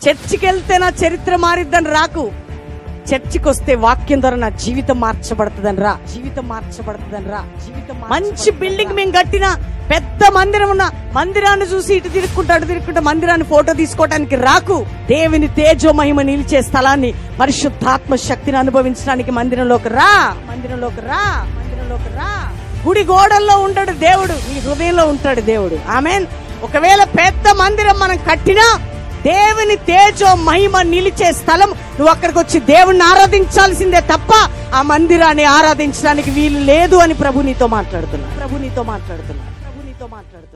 చర్చికి వెళ్తే నా చరిత్ర మారిద్దని రాకు చర్చికి వస్తే వాక్యం ద్వారా నా జీవితం మార్చబడుతుందని రా జీవితం మార్చబడుతుందని రా జీవితం మంచి బిల్డింగ్ మేము కట్టిన పెద్ద మందిరం ఉన్న మందిరాన్ని చూసి ఇటు తిరుక్కుంటా అటు తిరుక్కుంటా మందిరాన్ని ఫోటో తీసుకోవడానికి రాకు దేవుని తేజో మహిమ నిలిచే స్థలాన్ని పరిశుద్ధాత్మ శక్తిని అనుభవించడానికి మందిరంలోకి రా మందిరంలోకి రా మందిరంలోకి రా గుడి గోడల్లో ఉంటాడు దేవుడు నీ హృదయంలో ఉంటాడు దేవుడు ఆమెన్ ఒకవేళ పెద్ద మందిరం మనం కట్టినా దేవుని తేజో మహిమ నిలిచే స్థలం నువ్వు అక్కడికి వచ్చి దేవుణ్ణి ఆరాధించాల్సిందే తప్ప ఆ మందిరాన్ని ఆరాధించడానికి వీలు లేదు అని ప్రభు నీతో మాట్లాడుతున్నా ప్రభు నీతో మాట్లాడుతున్నా ప్రభు నీతో మాట్లాడుతున్నా